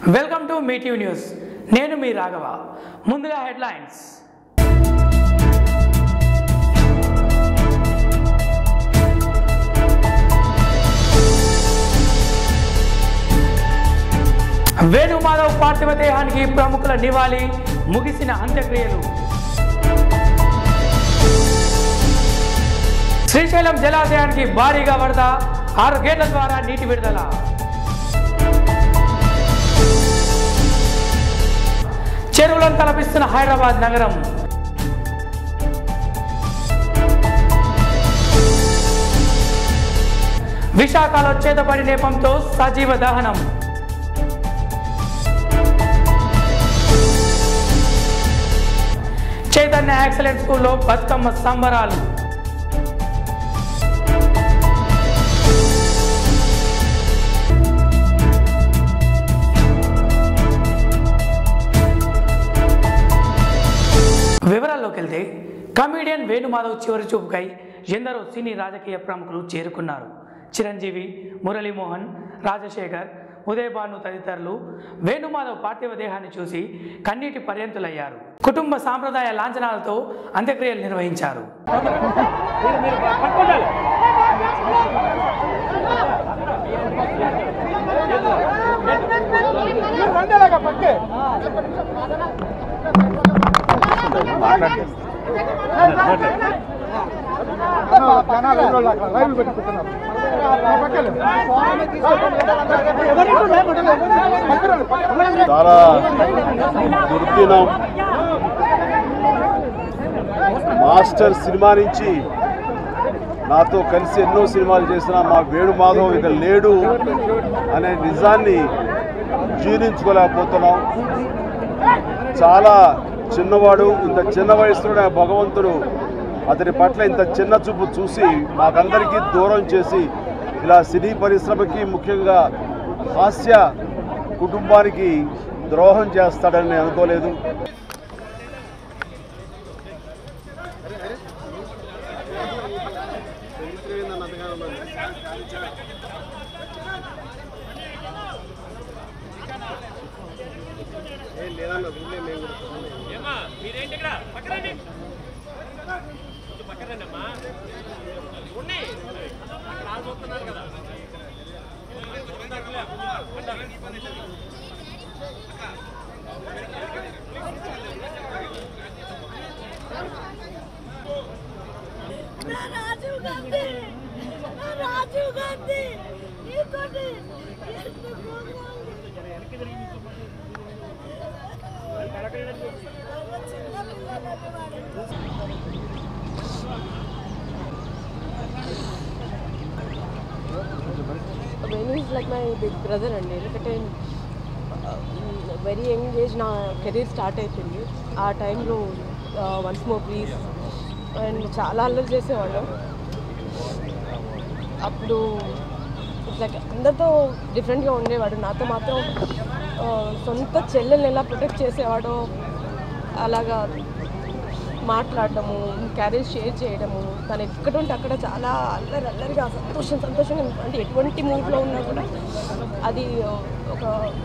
welcome to మీటివ్ news నేను మీ రాఘవ ముందుగా headlines Venumadhav పార్థివ దేహానికి ప్రముఖుల నివాళి ముగిసిన అంత్యక్రియలు శ్రీశైలం జలాశయానికి భారీగా వరద ఆరు గేట్ల ద్వారా నీటి విడుదల చెరువులను తలపిస్తున్న హైదరాబాద్ నగరం విశాఖలో చేతబడి నేపంతో సజీవ దహనం చైతన్య ఎక్సలెంట్ స్కూల్లో బతుకమ్మ సంబరాలు వివరాల్లోకి వెళ్తే కమీడియన్ వేణుమాధవ్ చివరి చూపుకై ఎందరో సినీ రాజకీయ ప్రముఖులు చేరుకున్నారు చిరంజీవి మురళీమోహన్ రాజశేఖర్ ఉదయ్ భాను తదితరులు వేణుమాధవ్ పార్థివ దేహాన్ని చూసి కన్నీటి పర్యంతులయ్యారు కుటుంబ సాంప్రదాయ లాంఛనాలతో అంత్యక్రియలు నిర్వహించారు జనాలు ఎవరో అక్కడ లైవ్ పెట్టుకుంటున్నారు చాలా దుర్దినం మాస్టర్ సినిమా నుంచి నాతో కలిసి ఎన్నో సినిమాలు చేసిన మా వేణు మాధవ్ ఇక లేడు అనే నిజాన్ని జీర్ణించుకోలేకపోతున్నాం చాలా చిన్నవాడు ఇంత చిన్న వయసులోనే భగవంతుడు అతని పట్ల ఇంత చిన్న చూపు చూసి మాకందరికీ దూరం చేసి ఇలా సినీ పరిశ్రమకి ముఖ్యంగా హాస్య కుటుంబానికి ద్రోహం చేస్తాడని నేను అనుకోలేదు నా రాజీవ్ గాంధీ నా రాజీవ్ గాంధీ నీతోటి ఎందుకు చిన్న పిల్లలని వాడు when is like my big brother అండి ఎందుకంటే వెరీ యంగ్ ఏజ్ నా కెరీర్ స్టార్ట్ అయిపోయింది ఆ టైంలో వన్స్ మోర్ ప్లీజ్ అండ్ చాలా అల్లరి చేసేవాళ్ళం అప్పుడు లైక్ అందరితో డిఫరెంట్గా ఉండేవాడు నాతో మాత్రం ఆ, సొంత చెల్లెల్ని ఎలా ప్రొటెక్ట్ చేసేవాడో అలాగా మాట్లాడడము క్యారేజ్ షేర్ చేయడము తను ఎక్కడ ఉంటే అక్కడ చాలా అల్లరి అల్లరిగా సంతోషం సంతోషంగా అంటే ఎటువంటి మూడ్లో ఉన్నా కూడా అది ఒక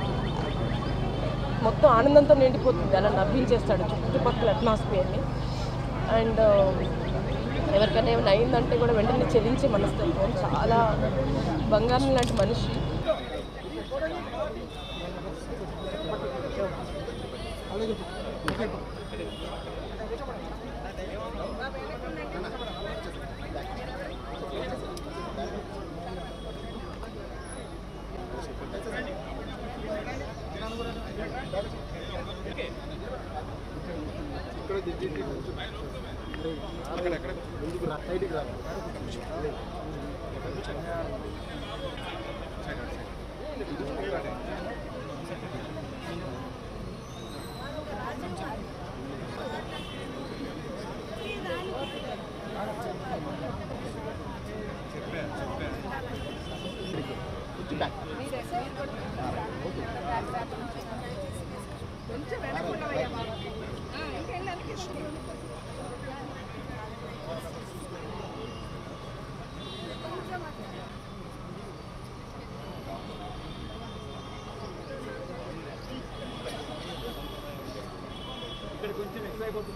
మొత్తం ఆనందంతో నిండిపోతుంది అలా నవ్వించేస్తాడు చుట్టుపక్కల అట్మాస్ఫియర్ని అండ్ ఎవరికైనా ఏమైనా అయిందంటే కూడా వెంటనే చెల్లించే మనస్తత్వం చాలా బంగారం లాంటి మనిషి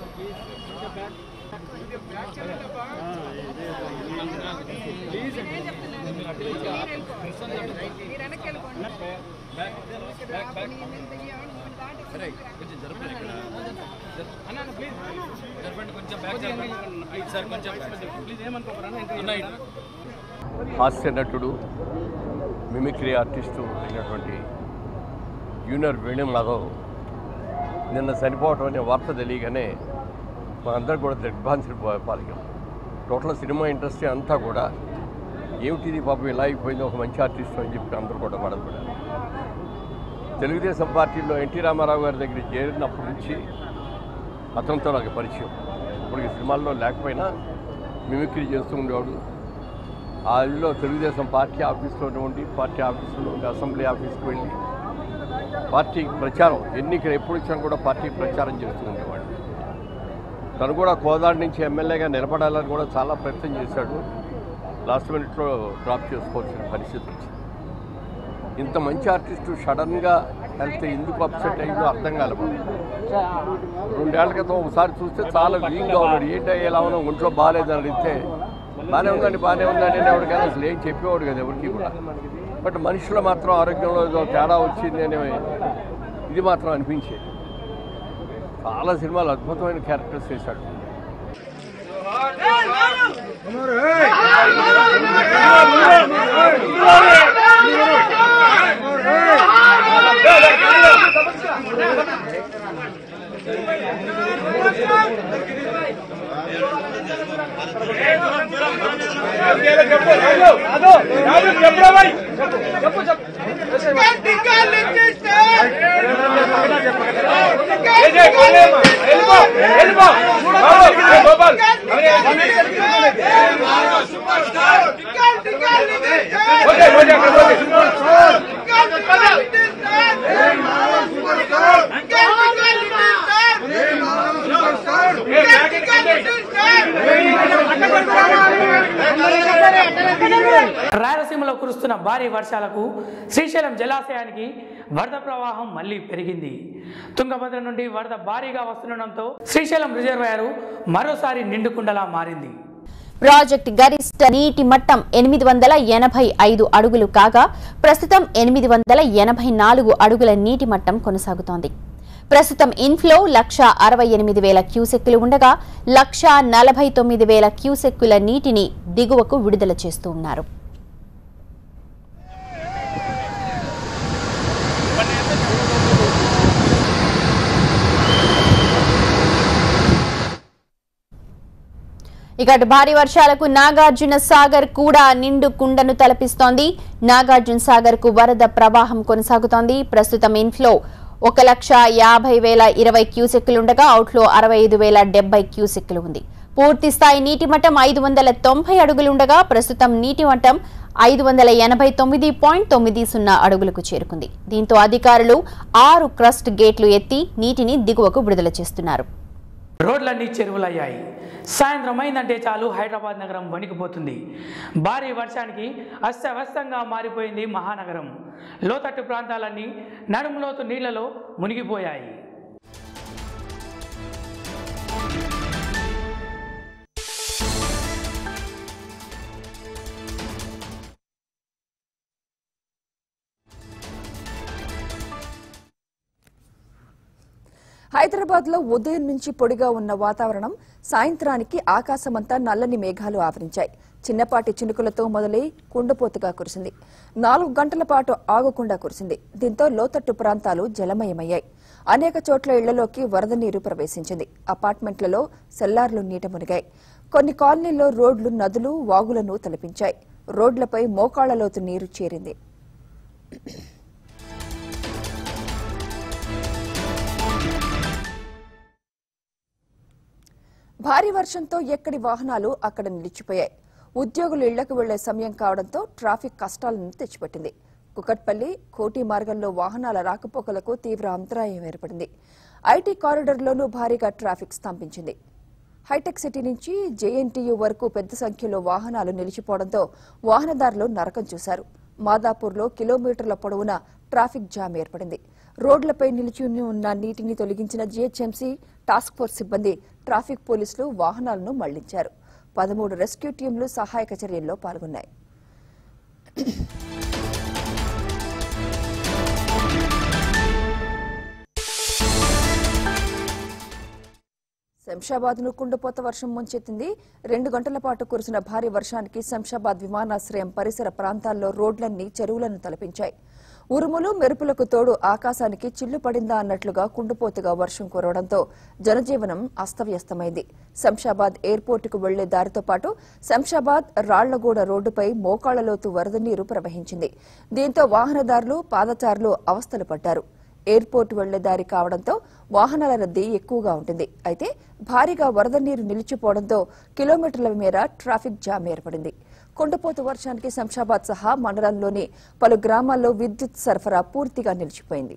హాస్య నటుడు మిమిక్రీ ఆర్టిస్టు అయినటువంటి జూనియర్ వేణు మాధవ్ నిన్న చనిపోవటం అనే వార్త తెలియగానే మా అందరం కూడా దిగ్భ్రాంతి పాలికాం టోటల్ సినిమా ఇండస్ట్రీ అంతా కూడా ఏమిటిది పాపం ఇలా అయిపోయింది ఒక మంచి ఆర్టిస్ట్ అని చెప్పి అందరూ కూడా బాధపడారు తెలుగుదేశం పార్టీలో ఎన్టీ రామారావు గారి దగ్గర చేరినప్పటి నుంచి అతనితో నాకు పరిచయం ఇప్పుడు ఈ సినిమాల్లో లేకపోయినా మిమిక్రీ చేస్తూ ఉండేవాడు ఆ ఇల్లు తెలుగుదేశం పార్టీ ఆఫీస్లోనే ఉండి పార్టీ ఆఫీసులో ఉండి అసెంబ్లీ ఆఫీస్కి వెళ్ళి పార్టీ ప్రచారం ఎన్నికలు ఎప్పుడు వచ్చినా కూడా పార్టీ ప్రచారం చేస్తూ ఉండేవాడు తను కూడా కోదాడి నుంచి ఎమ్మెల్యేగా నిలబడాలని కూడా చాలా ప్రయత్నం చేశాడు లాస్ట్ మినిట్లో డ్రాప్ చేసుకోవాల్సిన పరిస్థితి వచ్చింది ఇంత మంచి ఆర్టిస్టు సడన్గా హెల్త్ ఎందుకు అప్సెట్ అయిందో అర్థం కాలేదు రెండేళ్ల క్రితం ఒకసారి చూస్తే చాలా వీక్గా ఉన్నాడు ఏంటో ఎలా ఉన్నా ఒంట్లో బాగాలేదని అడిగితే బాగానే ఉందండి బాగానే ఉందండి అని ఎవరికైనా అసలు ఏం చెప్పేవాడు కదా ఎవరికి కూడా బట్ మనుషులు మాత్రం ఆరోగ్యంలో ఏదో తేడా వచ్చింది అనే ఇది మాత్రం అనిపించేది చాలా సినిమాలు అద్భుతమైన క్యారెక్టర్స్ చేశాడు రాయలసీమలో కురుస్తున్న భారీ వర్షాలకు శ్రీశైలం జలాశయానికి వరద ప్రవాహం మళ్లీ పెరిగింది తుంగభద్ర నుండి వరద భారీగా వస్తుండటంతో శ్రీశైలం రిజర్వాయరు మరోసారి నిండుకుండలా మారింది ప్రాజెక్ట్ గరిష్ట నీటి మట్టం ఎనిమిది వందల ఎనభై ఐదు అడుగులు కాగా ప్రస్తుతం ఎనిమిది వందల ఎనభై నాలుగు అడుగుల నీటి మట్టం కొనసాగుతోంది ప్రస్తుతం ఇన్ఫ్లో లక్ష అరవై ఎనిమిది వేల క్యూసెక్కులు ఉండగా లక్ష నలభై తొమ్మిది వేల క్యూసెక్కుల నీటిని దిగువకు విడుదల చేస్తూ ఉన్నారు ఇక అటు భారీ వర్షాలకు నాగార్జున సాగర్ కూడా నిండు కుండను తలపిస్తోంది నాగార్జున సాగర్ కు వరద ప్రవాహం కొనసాగుతోంది ప్రస్తుతం ఇన్ఫ్లో ఒక లక్ష యాభై వేల ఇరవై క్యూసెక్కులుండగా అవుట్లో అరవై ఐదు వేల డెబ్బై క్యూసెక్కులు ఉంది పూర్తి స్థాయి నీటి మట్టం ఐదు వందల తొంభై అడుగులుండగా ప్రస్తుతం నీటి మట్టం ఐదు వందల ఎనభై తొమ్మిది పాయింట్ తొమ్మిది సున్నా అడుగులకు చేరుకుంది దీంతో అధికారులు ఆరు క్రస్ట్ గేట్లు ఎత్తి నీటిని దిగువకు విడుదల చేస్తున్నారు రోడ్లన్నీ చెరువులయ్యాయి సాయంత్రం అయిందంటే చాలు హైదరాబాద్ నగరం వణికిపోతుంది భారీ వర్షానికి అస్తవ్యస్తంగా మారిపోయింది మహానగరం లోతట్టు ప్రాంతాలన్నీ నడుములోతు నీళ్లలో మునిగిపోయాయి హైదరాబాద్ లో ఉదయం నుంచి పొడిగా ఉన్న వాతావరణం సాయంత్రానికి ఆకాశమంతా నల్లని మేఘాలు ఆవరించాయి చిన్నపాటి చినుకులతో మొదలై కుండపోతుగా కురిసింది నాలుగు గంటల పాటు ఆగకుండా కురిసింది దీంతో లోతట్టు ప్రాంతాలు జలమయమయ్యాయి అనేక చోట్ల ఇళ్లలోకి వరద నీరు ప్రవేశించింది అపార్ట్మెంట్లలో సెల్లార్లు నీట మునిగాయి కొన్ని కాలనీల్లో రోడ్లు నదులు వాగులను తలపించాయి రోడ్లపై మోకాళ్లలోతు నీరు చేరింది భారీ వర్షంతో ఎక్కడి వాహనాలు అక్కడ నిలిచిపోయాయి ఉద్యోగులు ఇళ్లకు వెళ్లే సమయం కావడంతో ట్రాఫిక్ కష్టాలను తెచ్చిపెట్టింది కుకట్పల్లి కోటి మార్గంలో వాహనాల రాకపోకలకు తీవ్ర అంతరాయం ఏర్పడింది ఐటీ కారిడార్లోనూ భారీగా ట్రాఫిక్ స్తంభించింది హైటెక్ సిటీ నుంచి జేఎన్టీయూ వరకు పెద్ద సంఖ్యలో వాహనాలు నిలిచిపోవడంతో వాహనదారులు నరకం చూశారు మాదాపూర్లో కిలోమీటర్ల పొడవునా ట్రాఫిక్ జామ్ ఏర్పడింది రోడ్లపై నిలిచి ఉన్న నీటిని తొలగించిన జీహెచ్ఎంసీ టాస్క్ ఫోర్స్ సిబ్బంది ట్రాఫిక్ పోలీసులు వాహనాలను మళ్లించారు పదమూడు రెస్క్యూ టీంలు సహాయక చర్యల్లో పాల్గొన్నాయి శంషాబాద్ ను కుండపోత వర్షం ముంచెత్తింది రెండు గంటల పాటు కురిసిన భారీ వర్షానికి శంషాబాద్ విమానాశ్రయం పరిసర ప్రాంతాల్లో రోడ్లన్నీ చెరువులను తలపించాయి ఉరుములు మెరుపులకు తోడు ఆకాశానికి చిల్లు పడిందా అన్నట్లుగా కుండపోతుగా వర్షం కురవడంతో జనజీవనం అస్తవ్యస్తమైంది శంషాబాద్ ఎయిర్పోర్టుకు వెళ్లే దారితో పాటు శంషాబాద్ రాళ్లగూడ రోడ్డుపై మోకాళ్లలోతు వరద నీరు ప్రవహించింది దీంతో వాహనదారులు పాదచారులు అవస్థలు పడ్డారు ఎయిర్పోర్ట్ వెళ్లే దారి కావడంతో వాహనాల రద్దీ ఎక్కువగా ఉంటుంది అయితే భారీగా వరద నీరు నిలిచిపోవడంతో కిలోమీటర్ల మేర ట్రాఫిక్ జామ్ ఏర్పడింది కుండపోతు వర్షానికి శంషాబాద్ సహా మండలంలోని పలు గ్రామాల్లో విద్యుత్ సరఫరా పూర్తిగా నిలిచిపోయింది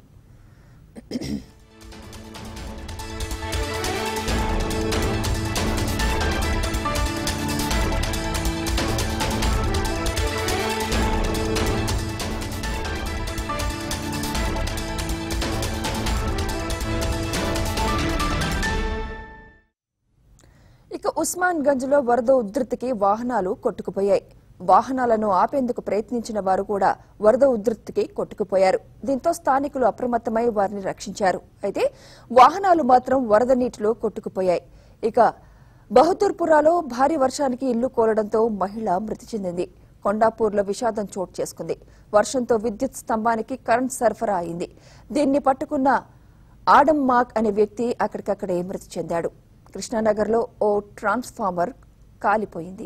ఇక ఉస్మాన్ గంజ్ లో వరద ఉధృతికి వాహనాలు కొట్టుకుపోయాయి వాహనాలను ఆపేందుకు ప్రయత్నించిన వారు కూడా వరద ఉధృతికి కొట్టుకుపోయారు దీంతో స్థానికులు అప్రమత్తమై వారిని రక్షించారు అయితే వాహనాలు మాత్రం వరద నీటిలో కొట్టుకుపోయాయి ఇక బహదూర్పురాలో భారీ వర్షానికి ఇల్లు కోలడంతో మహిళ మృతి చెందింది కొండాపూర్లో విషాదం చోటు చేసుకుంది వర్షంతో విద్యుత్ స్తంభానికి కరెంట్ సరఫరా అయింది దీన్ని పట్టుకున్న ఆడమ్ మాక్ అనే వ్యక్తి అక్కడికక్కడే మృతి చెందాడు కృష్ణానగర్లో ఓ ట్రాన్స్ఫార్మర్ కాలిపోయింది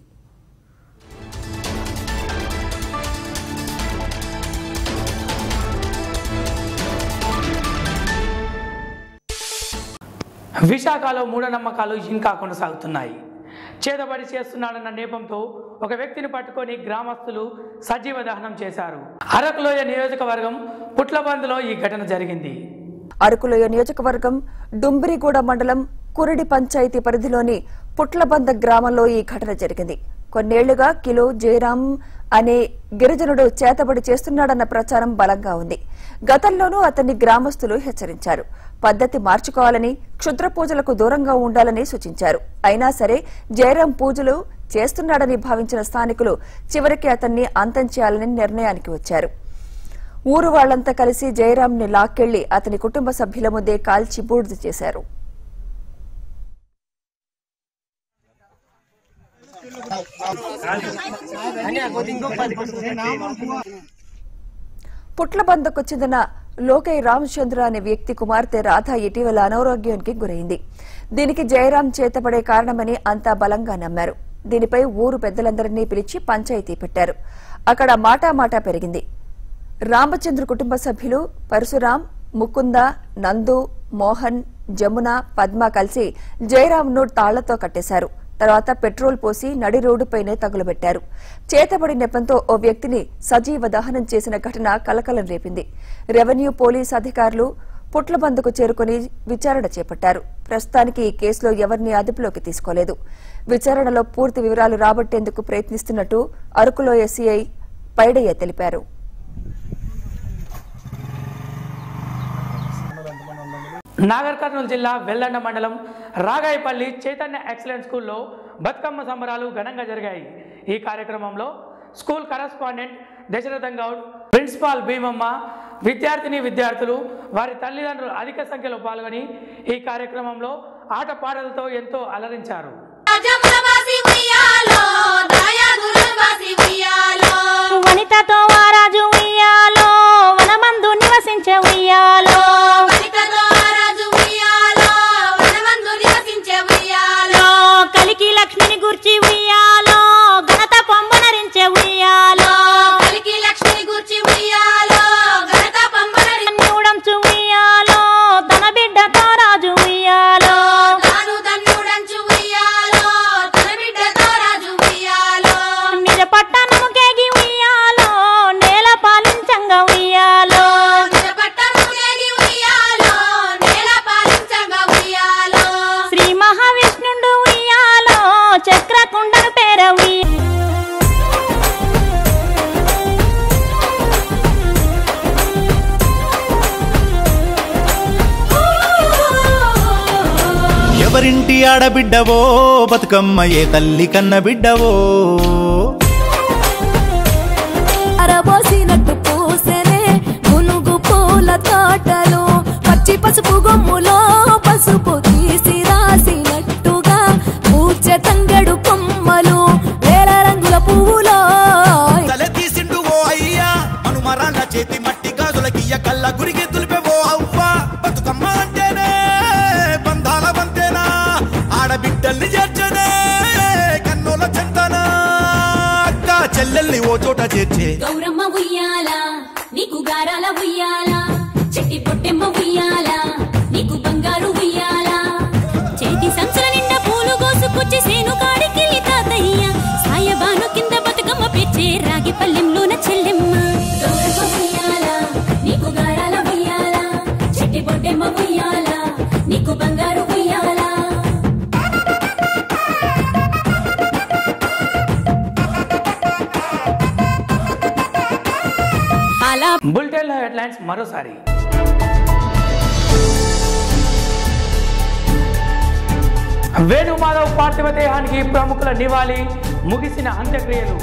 విశాఖలో మూఢనమ్మకాలు ఇంకా కొనసాగుతున్నాయి చేతబడి చేస్తున్నాడన్న నేపంతో ఒక వ్యక్తిని పట్టుకొని గ్రామస్తులు సజీవ దహనం చేశారు అరకులోయ నియోజకవర్గం పుట్లబందులో ఈ ఘటన జరిగింది అరకులోయ నియోజకవర్గం డుంబిరిగూడ మండలం కురిడి పంచాయతీ పరిధిలోని పుట్లబంద గ్రామంలో ఈ ఘటన జరిగింది కొన్నేళ్లుగా కిలో జయరాం అనే గిరిజనుడు చేతబడి చేస్తున్నాడన్న ప్రచారం బలంగా ఉంది గతంలోనూ అతన్ని గ్రామస్తులు హెచ్చరించారు పద్ధతి మార్చుకోవాలని క్షుద్ర పూజలకు దూరంగా ఉండాలని సూచించారు అయినా సరే జయరాం పూజలు చేస్తున్నాడని భావించిన స్థానికులు చివరికి అతన్ని అంతం చేయాలని నిర్ణయానికి వచ్చారు ఊరు వాళ్లంతా కలిసి జయరాంని లాక్కెళ్లి అతని కుటుంబ సభ్యుల ముందే కాల్చి బూడిద చేశారు పుట్లబందకు చెందిన లోకై రామచంద్ర అనే వ్యక్తి కుమార్తె రాధ ఇటీవల అనారోగ్యానికి గురైంది దీనికి జయరాం చేతపడే కారణమని అంతా బలంగా నమ్మారు దీనిపై ఊరు పెద్దలందరినీ పిలిచి పంచాయతీ పెట్టారు అక్కడ మాటామాటా పెరిగింది రామచంద్ర కుటుంబ సభ్యులు పరశురాం ముకుంద నందు మోహన్ జమున పద్మ కలిసి జయరాంను తాళ్లతో కట్టేశారు తర్వాత పెట్రోల్ పోసి నడి రోడ్డుపైనే తగులబెట్టారు చేతబడి నెపంతో ఓ వ్యక్తిని సజీవ దహనం చేసిన ఘటన కలకలం రేపింది రెవెన్యూ పోలీస్ అధికారులు పుట్లబందుకు చేరుకుని విచారణ చేపట్టారు ప్రస్తుతానికి ఈ కేసులో ఎవరిని అదుపులోకి తీసుకోలేదు విచారణలో పూర్తి వివరాలు రాబట్టేందుకు ప్రయత్నిస్తున్నట్టు అరకులో ఎస్సీఐ పైడయ్య తెలిపారు నాగర్ కర్నూలు జిల్లా వెల్లండ మండలం రాగాయపల్లి చైతన్య ఎక్సలెంట్ స్కూల్లో బతుకమ్మ సంబరాలు ఘనంగా జరిగాయి ఈ కార్యక్రమంలో school correspondent Dasharatham Goud principal Bhimamma విద్యార్థిని విద్యార్థులు వారి తల్లిదండ్రులు అధిక సంఖ్యలో పాల్గొని ఈ కార్యక్రమంలో ఆటపాటలతో ఎంతో అలరించారు వనితతో వారాజు ఉయ్యాలో వనమందు నివసించే ఉయ్యాలో కలికి లక్ష్మిని గుర్చి ఉయ్యాలో ఘనత పొంబనరించే ఉయ్యాలో నూడంచు ఉయ్యాలో తన బిడ్డతో రాజు ఉయ్యాలో నిజ పట్టణము కేగి ఉయ్యాలో నేల ఆడబిడ్డవో బతుకమ్మ ఏ తల్లి కన్న బిడ్డవో అరబోసినట్టు పూసెనే గునుగు పూల తోటలు పచ్చి పసుపు గొమ్ములో పసుపు తీసి రాసినట్టుగా పూచె తంగెడు కొమ్మలు వేల రంగుల పువ్వులో తల తీసిండు ఓ అయ్యా అనుమరాళ్ళ చేతి మట్టి గాజులకియ్య కళ్ళ గురికి తులిపే ఓ అవ్వ బతుకమ్మ అంటేనే బంధాల వంతేనా ఆడబిడ్డల్ని చేర్చనే కన్నుల చెంతనా అక్క చెల్లెల్ని ఓ చోట చేర్చే గౌరమ్మ ఉయ్యాల నీకు గారాల ఉయ్యాల చెట్టి పొట్టెమ్మ ఉయ్యాల నీకు బంగారు ఉయ్యాల చేతి సంచుల నిండా పూలు కోసుకొచ్చి సేను కాడికెళ్ళి తాతయ్య సాయబాను కింద బతుకమ్మ పెచ్చే రాగి పల్లెంలోన చెల్లెమ్మ గౌరమ్మ ఉయ్యాల నీకు గారాల ఉయ్యాల చెట్టి పొట్టెమ్మ ఉయ్యాల నీకు బంగారు ఉయ్యాల అలా బులెటిన్ హెడ్లైన్స్ మరోసారి వేణుమాధవ్ పార్థివ దేహానికి ప్రముఖుల నివాళి ముగిసిన అంత్యక్రియలు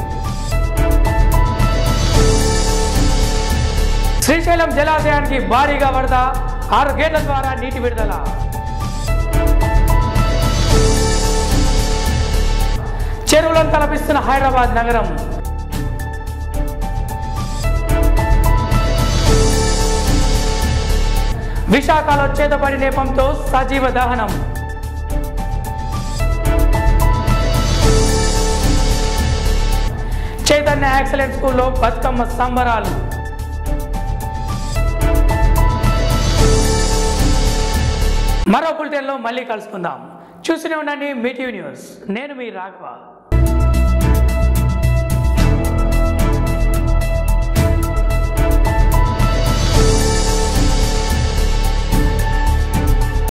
శ్రీశైలం జలాశయానికి భారీగా వరద ఆరు గేట్ల ద్వారా నీటి విడుదల చెరువులను తలపిస్తున్న హైదరాబాద్ నగరం విశాఖలో చేతపడి నేపంతో సజీవ దహనం చైతన్య ఎక్సలెంట్ స్కూల్లో బతుకమ్మ సంబరాలు మరో బులెటిన్లో మళ్ళీ కలుసుకుందాం చూస్తూనే ఉండండి మీటివ్ న్యూస్ నేను మీ రాఘవ